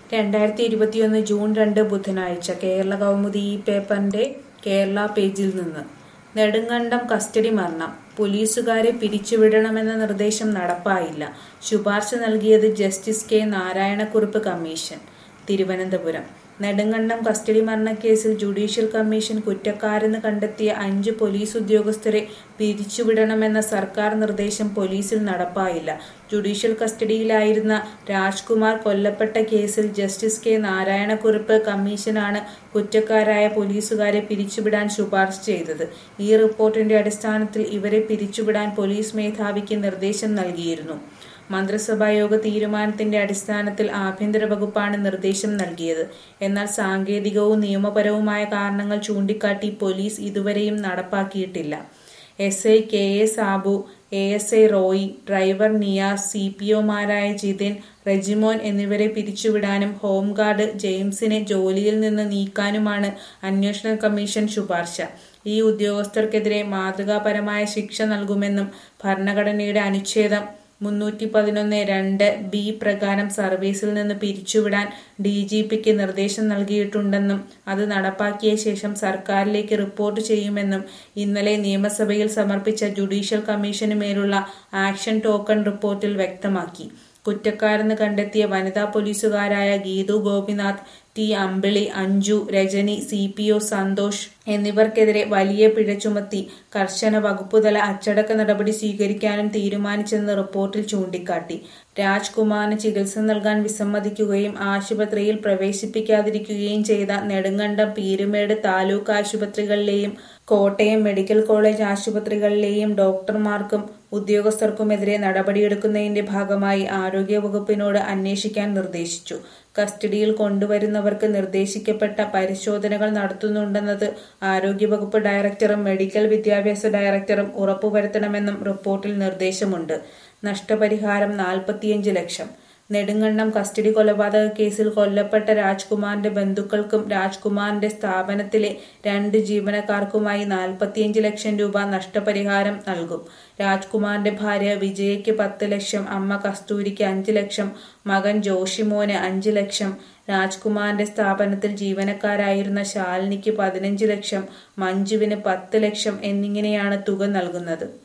രണ്ടായിരത്തി ഇരുപത്തിയൊന്ന് ജൂൺ രണ്ട് ബുധനാഴ്ച കേരള കൗമുദി ഈ പേപ്പറിന്റെ കേരള പേജിൽ നിന്ന് നെടുങ്കണ്ടം കസ്റ്റഡി മരണം പോലീസുകാരെ പിരിച്ചുവിടണമെന്ന നിർദ്ദേശം നടപ്പായില്ല ശുപാർശ നൽകിയത് justice K Narayanakurup commission Thiruvananthapuram Nedumkandam custody മരണക്കേസിൽ ജുഡീഷ്യൽ കമ്മീഷൻ കുറ്റക്കാരെന്ന് കണ്ടെത്തിയ അഞ്ച് പോലീസ് ഉദ്യോഗസ്ഥരെ പിരിച്ചുവിടണമെന്ന സർക്കാർ നിർദ്ദേശം പോലീസിൽ നടപ്പായില്ല ജുഡീഷ്യൽ കസ്റ്റഡിയിലായിരുന്ന രാജ്കുമാർ കൊല്ലപ്പെട്ട കേസിൽ ജസ്റ്റിസ് കെ നാരായണക്കുറുപ്പ് കമ്മീഷനാണ് കുറ്റക്കാരായ പോലീസുകാരെ പിരിച്ചുവിടാൻ ശുപാർശ ചെയ്തത് ഈ റിപ്പോർട്ടിന്റെ അടിസ്ഥാനത്തിൽ ഇവരെ പിരിച്ചുവിടാൻ പോലീസ് മേധാവിക്ക് നിർദ്ദേശം നൽകിയിരുന്നു മന്ത്രിസഭായോഗ തീരുമാനത്തിന്റെ അടിസ്ഥാനത്തിൽ ആഭ്യന്തര വകുപ്പാണ് നിർദ്ദേശം നൽകിയത് എന്നാൽ സാങ്കേതികവും നിയമപരവുമായ കാരണങ്ങൾ ചൂണ്ടിക്കാട്ടി പോലീസ് ഇതുവരെയും നടപ്പാക്കിയിട്ടില്ല S I K A Sabu A S I Roy driver Niyas C P ഒമാരായ ജിതിൻ റെജിമോൻ എന്നിവരെ പിരിച്ചുവിടാനും ഹോംഗാർഡ് ജെയിംസിനെ ജോലിയിൽ നിന്ന് നീക്കാനുമാണ് അന്വേഷണ കമ്മീഷൻ ശുപാർശ ഈ ഉദ്യോഗസ്ഥർക്കെതിരെ മാതൃകാപരമായ ശിക്ഷ നൽകുമെന്നും ഭരണഘടനയുടെ അനുച്ഛേദം മുന്നൂറ്റി പതിനൊന്ന് രണ്ട് ബി പ്രകാരം സർവീസിൽ നിന്ന് പിരിച്ചുവിടാൻ ഡി ജി പിക്ക് നിർദ്ദേശം നൽകിയിട്ടുണ്ടെന്നും അത് നടപ്പാക്കിയ ശേഷം സർക്കാരിലേക്ക് റിപ്പോർട്ട് ചെയ്യുമെന്നും ഇന്നലെ നിയമസഭയിൽ സമർപ്പിച്ച ജുഡീഷ്യൽ കമ്മീഷന് മേലുള്ള ആക്ഷൻ ടോക്കൺ റിപ്പോർട്ടിൽ വ്യക്തമാക്കി കുറ്റക്കാരെന്ന് കണ്ടെത്തിയ വനിതാ പോലീസുകാരായ Geethu Gopinath T Ambili Anju Rajani C P O Santhosh എന്നിവർക്കെതിരെ വലിയ പിഴ ചുമത്തി കർശന വകുപ്പുതല അച്ചടക്ക നടപടി സ്വീകരിക്കാനും തീരുമാനിച്ചെന്ന് റിപ്പോർട്ടിൽ ചൂണ്ടിക്കാട്ടി രാജ്കുമാറിന് ചികിത്സ നൽകാൻ വിസമ്മതിക്കുകയും ആശുപത്രിയിൽ പ്രവേശിപ്പിക്കാതിരിക്കുകയും ചെയ്ത നെടുങ്കണ്ടം പീരുമേട് താലൂക്ക് ആശുപത്രികളിലെയും കോട്ടയം മെഡിക്കൽ കോളേജ് ആശുപത്രികളിലെയും ഡോക്ടർമാർക്കും ഉദ്യോഗസ്ഥർക്കുമെതിരെ നടപടിയെടുക്കുന്നതിന്റെ ഭാഗമായി ആരോഗ്യവകുപ്പിനോട് അന്വേഷിക്കാൻ നിർദ്ദേശിച്ചു കസ്റ്റഡിയിൽ കൊണ്ടുവരുന്നവർക്ക് നിർദ്ദേശിക്കപ്പെട്ട പരിശോധനകൾ നടത്തുന്നുണ്ടെന്നത് ആരോഗ്യവകുപ്പ് ഡയറക്ടറും മെഡിക്കൽ വിദ്യാഭ്യാസ ഡയറക്ടറും ഉറപ്പുവരുത്തണമെന്നും റിപ്പോർട്ടിൽ നിർദ്ദേശമുണ്ട് നഷ്ടപരിഹാരം നാൽപ്പത്തിയഞ്ച് ലക്ഷം നെടുങ്കണ്ടം കസ്റ്റഡി കൊലപാതക കേസിൽ കൊല്ലപ്പെട്ട രാജ്കുമാറിന്റെ ബന്ധുക്കൾക്കും രാജ്കുമാറിന്റെ സ്ഥാപനത്തിലെ രണ്ട് ജീവനക്കാർക്കുമായി നാൽപ്പത്തിയഞ്ച് ലക്ഷം രൂപ നഷ്ടപരിഹാരം നൽകും രാജ്കുമാറിന്റെ ഭാര്യ വിജയയ്ക്ക് പത്ത് ലക്ഷം അമ്മ കസ്തൂരിക്ക് അഞ്ച് ലക്ഷം മകൻ ജോഷിമോന് അഞ്ച് ലക്ഷം രാജ്കുമാറിന്റെ സ്ഥാപനത്തിൽ ജീവനക്കാരായിരുന്ന ശാലിനിക്ക് പതിനഞ്ച് ലക്ഷം മഞ്ജുവിന് പത്ത് ലക്ഷം എന്നിങ്ങനെയാണ് തുക നൽകുന്നത്